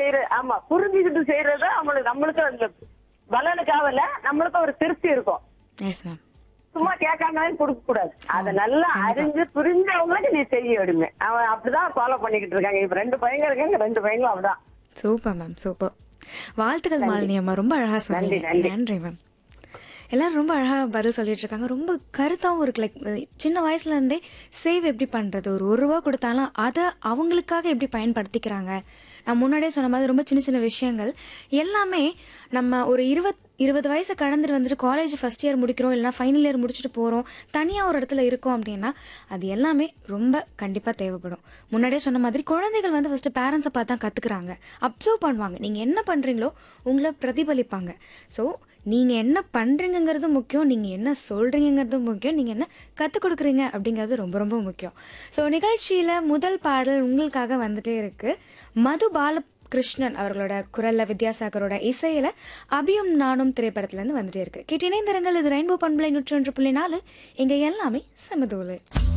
செய்யற ஆமா புரிஞ்சுக்கிட்டு செய்யறது நம்மளுக்கு நம்மளுக்கு அந்த பலனுக்காகல நம்மளுக்கு ஒரு திருப்தி இருக்கும் எஸ் மேம் சும்மா கேட்காம கொடுக்க கூடாது அத நல்லா அறிஞ்சு புரிஞ்சவங்களுக்கு நீ செய்ய விடுமே அவன் அப்படிதான் ஃபாலோ பண்ணிக்கிட்டு இருக்காங்க இப்ப ரெண்டு பையங்க இருக்காங்க ரெண்டு பையங்களும் அப்படிதான் சூப்பர் மேம் சூப்பர் வாழ்த்துக்கள் மாலினி அம்மா ரொம்ப அழகா சொன்னீங்க நன்றி. நன்றி மேம் எல்லாரும் ரொம்ப அழகா பதில் சொல்லிட்டு இருக்காங்க ரொம்ப கருத்தாவும் இருக்கு லைக் சின்ன வயசுல இருந்தே சேவ் எப்படி பண்றது ஒரு ஒரு ரூபா கொடுத்தாலும் அதை அவங்களுக்காக எப்படி பயன்படுத்திக்கிறாங்க நான் முன்னாடியே சொன்ன மாதிரி ரொம்ப சின்ன சின்ன விஷயங்கள் எல்லாமே நம்ம ஒரு இருபத் இருபது வயசு கடந்துட்டு வந்துட்டு காலேஜ் ஃபர்ஸ்ட் இயர் முடிக்கிறோம் இல்லைனா ஃபைனல் இயர் முடிச்சுட்டு போகிறோம் தனியாக ஒரு இடத்துல இருக்கோம் அப்படின்னா அது எல்லாமே ரொம்ப கண்டிப்பாக தேவைப்படும் முன்னாடியே சொன்ன மாதிரி குழந்தைகள் வந்து ஃபஸ்ட்டு பேரண்ட்ஸை பார்த்து தான் கற்றுக்குறாங்க அப்சர்வ் பண்ணுவாங்க நீங்கள் என்ன பண்ணுறீங்களோ உங்களை பிரதிபலிப்பாங்க ஸோ நீங்கள் என்ன பண்ணுறீங்கிறது முக்கியம் நீங்கள் என்ன சொல்கிறீங்கிறது முக்கியம் நீங்கள் என்ன கற்றுக் கொடுக்குறீங்க அப்படிங்கிறது ரொம்ப ரொம்ப முக்கியம் ஸோ நிகழ்ச்சியில் முதல் பாடல் உங்களுக்காக வந்துட்டே இருக்கு மது பால கிருஷ்ணன் அவர்களோட குரல்ல வித்யாசாகரோட இசையில அபியும் நானும் திரைப்படத்துல இருந்து வந்துட்டே இருக்கு கேட்டு இணைந்திருங்கள் இது ரெயின்போ பண்பலை நூற்றி ஒன்று புள்ளி நாலு இங்க எல்லாமே சமதூளு